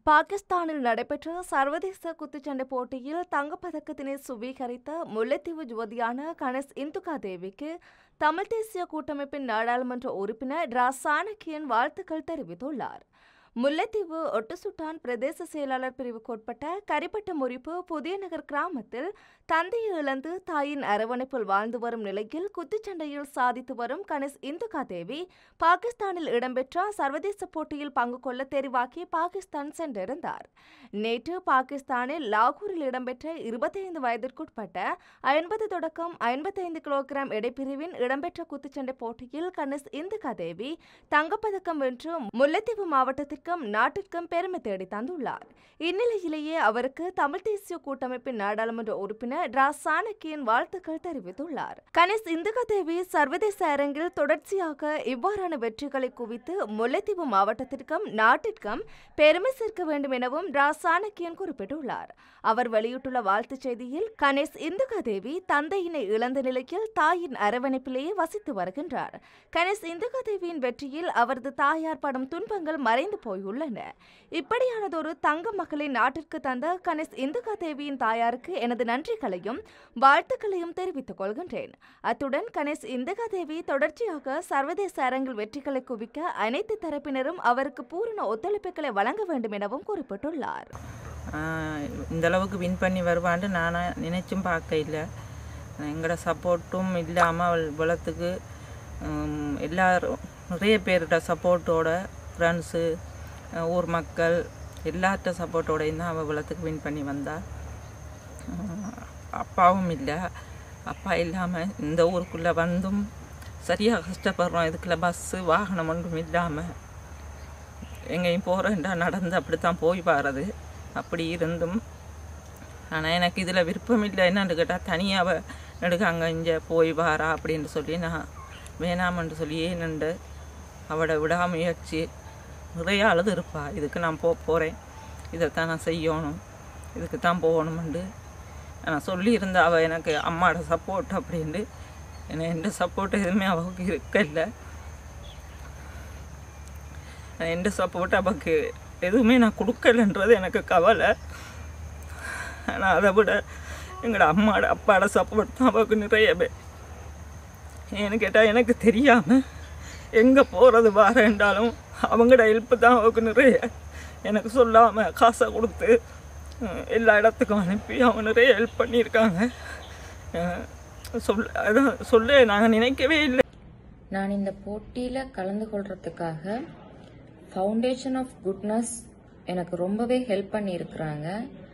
பாகிஸ்தானில் நடைபெற்ற சர்வதேச குத்துச்சண்டை போட்டியில் தங்கப்பதக்கத்தினை சுவீகரித்த முல்லைத்தீவு யுவதியான கணேஷ் இந்துகா தேவிக்கு தமிழ் தேசிய கூட்டமைப்பின் நாடாளுமன்ற உறுப்பினர் ரா சாணக்கியன் வாழ்த்துக்கள் தெரிவித்துள்ளார் முல்லைத்தீவு ஒட்டுசுட்டான் பிரதேச செயலாளர் பிரிவுக்குட்பட்ட கரிப்பட்ட முறிப்பு புதிய நகர் கிராமத்தில் தந்தையை இழந்து தாயின் அரவணைப்பில் வாழ்ந்து வரும் நிலையில் குத்துச்சண்டையில் சாதித்து வரும் கணேஷ் இந்துகா தேவி பாகிஸ்தானில் இடம்பெற்ற சர்வதேச போட்டியில் பங்கு கொள்ள தெரிவாக்கி பாகிஸ்தான் சென்றிருந்தார் நேற்று பாகிஸ்தானில் லாகூரில் இடம்பெற்ற இருபத்தைந்து வயதிற்குட்பட்ட ஐம்பது தொடக்கம் ஐம்பத்தைந்து கிலோகிராம் எடைப்பிரிவின் இடம்பெற்ற குத்துச்சண்டை போட்டியில் கணேஷ் இந்துகா தேவி தங்கப்பதக்கம் வென்று முல்லைத்தீவு மாவட்டத்திற்கும் நாட்டிற்கும் பெருமை தேடி தந்துள்ளார் இந்நிலையிலேயே அவருக்கு தமிழ் தேசிய கூட்டமைப்பின் நாடாளுமன்ற உறுப்பினர் ரா சாணக்கியன் வாழ்த்துக்கள் தெரிவித்துள்ளார் கணேஷ் இந்துகா தேவி சர்வதேச அரங்கில் தொடர்ச்சியாக இவ்வாறான வெற்றிகளை குவித்து முல்லைத்தீவு மாவட்டத்திற்கும் நாட்டிற்கும் பெருமை சேர்க்க வேண்டும் எனவும் ரா சாணக்கியன் குறிப்பிட்டுள்ளார் அவர் வெளியிட்டுள்ள வாழ்த்துச் செய்தியில் கணேஷ் இந்துகா தேவி தந்தையினை இழந்த நிலையில் தாயின் அரவணைப்பிலேயே வசித்து வருகின்றார் கணேஷ் இந்துகா தேவியின் வெற்றியில் அவரது தாயார் படும் துன்பங்கள் மறைந்து போயுள்ளன இப்படியானதொரு தங்க மக்களை நாட்டிற்கு தந்த கணேஷ் இந்துகா தேவியின் தாயாருக்கு எனது நன்றிகளையும் வாழ்த்துக்களையும் தெரிவித்துக் கொள்கின்றேன் அத்துடன் கணேஷ் இந்துகா தேவி தொடர்ச்சியாக சர்வதேச அரங்கில் வெற்றிகளை குவிக்க அனைத்து தரப்பினரும் அவருக்கு பூரண ஒத்துழைப்புகளை வழங்க வேண்டும் எனவும் குறிப்பிட்டுள்ளார் ஆஹ் இந்த அளவுக்கு வின் பண்ணி வருவான்ட்டு நான் நினைச்சும் பார்க்க இல்லை எங்களோட சப்போர்ட்டும் இல்லாமல் அவள் இவ்வளத்துக்கு ஹம், எல்லாரும் நிறைய பேரோட சப்போர்ட்டோட ஃப்ரெண்ட்ஸு ஊர் மக்கள் எல்லார்ட்ட சப்போர்ட்டோடையும் தான் அவள் இவ்வளத்துக்கு வின் பண்ணி வந்தா ஆஹ் அப்பாவும் இல்லை அப்பா இல்லாமல் இந்த ஊருக்குள்ளே வந்தும் சரியாக கஷ்டப்படுறோம் இதுக்குள்ள பஸ்ஸு வாகனம் ஒன்றும் இல்லாமல் எங்கேயும் போகிறேன்டா நடந்து அப்படி தான் போய் வர்றது அப்படி இருந்தும் ஆனால் எனக்கு இதில் விருப்பம் இல்லை என்னன்னு கேட்டால் தனியாக நடுக்க அங்கே இங்கே போய் வாரா அப்படின்னு சொல்லி நான் வேணாமன்னு சொல்லியே நின்று அவளை விடாமுயற்சி நிறைய அழுது இருப்பா இதுக்கு நான் போக போகிறேன் இதைத்தான் நான் செய்யணும் இதுக்கு தான் போகணுமெண்டு நான் சொல்லியிருந்தா அவள் எனக்கு அம்மாவோட சப்போர்ட் அப்படின்ட்டு என்ன எந்த சப்போர்ட் எதுவுமே அவளுக்கு இருக்கல எந்த சப்போர்ட் அவளுக்கு எதுவுமே நான் கொடுக்கலன்றது எனக்கு கவலை ஆனால் அதை விட எங்களோட அம்மாவோட அப்பாவோட சப்போர்ட் தான் அவளுக்கு நிறையவே ஏன்னு கேட்டால் எனக்கு தெரியாமல் எங்கே போகிறது வாரேன்றாலும் அவங்களோட ஹெல்ப்பு தான் அவளுக்கு நிறைய எனக்கு சொல்லாமல் காசை கொடுத்து அஹ், எல்லா இடத்துக்கும் அனுப்பி அவங்க நிறைய ஹெல்ப் பண்ணியிருக்காங்க அஹ், சொல் அதான் சொல்ல நாங்கள் நினைக்கவே இல்லை நான் இந்த போட்டியில் கலந்து கொள்றதுக்காக ஃபவுண்டேஷன் ஆஃப் குட்னஸ் எனக்கு ரொம்பவே ஹெல்ப் பண்ணியிருக்கிறாங்க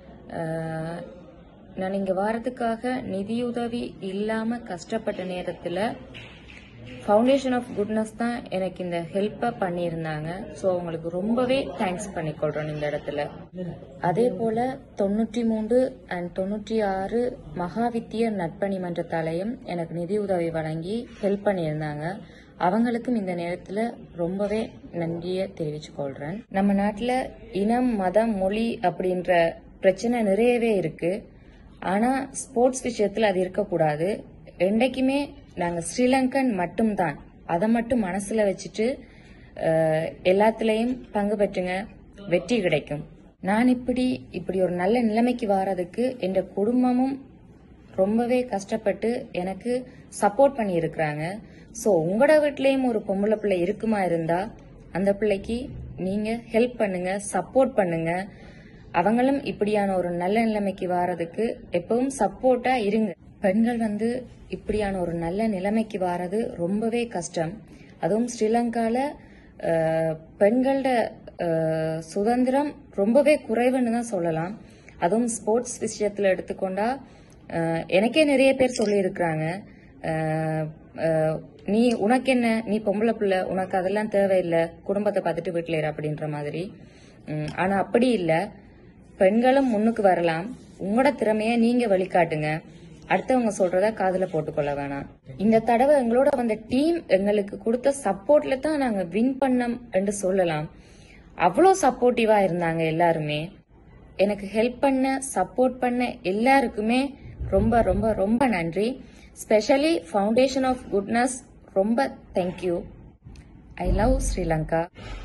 அஹ், நான் இங்கே வாரதுக்காக நிதியுதவி இல்லாமல் கஷ்டப்பட்ட நேரத்தில் ஃபவுண்டேஷன் ஆஃப் குட்னஸ் தான் எனக்கு இந்த ஹெல்ப்பை பண்ணியிருந்தாங்க ஸோ அவங்களுக்கு ரொம்பவே தேங்க்ஸ் பண்ணிக்கொள்கிறோம் இந்த இடத்துல அதே போல் தொண்ணூற்றி மூன்று அண்ட் தொண்ணூற்றி ஆறு மகாவித்திய நட்பணி மன்றத்தாலையும் எனக்கு நிதியுதவி வழங்கி ஹெல்ப் பண்ணியிருந்தாங்க அவங்களுக்கும் இந்த நேரத்தில் ரொம்பவே நன்றியை தெரிவிச்சுக்கொள்கிறேன் நம்ம நாட்டில் இனம் மதம் மொழி அப்படின்ற பிரச்சனை நிறையவே இருக்கு ஆனால் ஸ்போர்ட்ஸ் விஷயத்தில் அது இருக்கக்கூடாது என்றைக்குமே நாங்கள் ஸ்ரீலங்கன் மட்டும்தான் அதை மட்டும் மனசில் வச்சுட்டு அஹ், எல்லாத்துலேயும் பங்கு பெற்றுங்க வெற்றி கிடைக்கும் நான் இப்படி இப்படி ஒரு நல்ல நிலைமைக்கு வாரதுக்கு என் குடும்பமும் ரொம்பவே கஷ்டப்பட்டு எனக்கு சப்போர்ட் பண்ணி இருக்கிறாங்க ஸோ உங்களோட வீட்லேயும் ஒரு பொம்பளை பிள்ளை இருக்குமா இருந்தா அந்த பிள்ளைக்கு நீங்க ஹெல்ப் பண்ணுங்க சப்போர்ட் பண்ணுங்க அவங்களும் இப்படியான ஒரு நல்ல நிலைமைக்கு வாரதுக்கு எப்பவும் சப்போர்ட்டா இருங்க பெண்கள் வந்து இப்படியான ஒரு நல்ல நிலைமைக்கு வாரது ரொம்பவே கஷ்டம் அதுவும் ஸ்ரீலங்கால அஹ், பெண்களோட அஹ், சுதந்திரம் ரொம்பவே குறைவுன்னு தான் சொல்லலாம் அதுவும் ஸ்போர்ட்ஸ் விஷயத்துல எடுத்துக்கொண்டா அஹ், எனக்கே நிறைய பேர் சொல்லியிருக்கிறாங்க அஹ், அஹ், நீ உனக்கு என்ன நீ பொம்பளை பிள்ளை உனக்கு அதெல்லாம் தேவையில்லை குடும்பத்தை பார்த்துட்டு வீட்டில் இரு அப்படின்ற மாதிரி உம், ஆனா அப்படி இல்லை பெண்களும் முன்னுக்கு வரலாம் உங்களோட திறமைய நீங்க வெளிக்காட்டுங்க அடுத்தவங்க சொல்றத காதுல போட்டுக்கொள்ள வேணாம் இந்த தடவை எங்களோட வந்த டீம் எங்களுக்கு கொடுத்த சப்போர்ட்ல தான் நாங்க வின் பண்ணோம் என்று சொல்லலாம் அவ்வளோ சப்போர்ட்டிவா இருந்தாங்க எல்லாருமே எனக்கு ஹெல்ப் பண்ண சப்போர்ட் பண்ண எல்லாருக்குமே ரொம்ப ரொம்ப ரொம்ப நன்றி ஸ்பெஷலி ஃபவுண்டேஷன் ஆஃப் குட்னஸ் ரொம்ப தேங்க்யூ ஐ லவ் ஸ்ரீலங்கா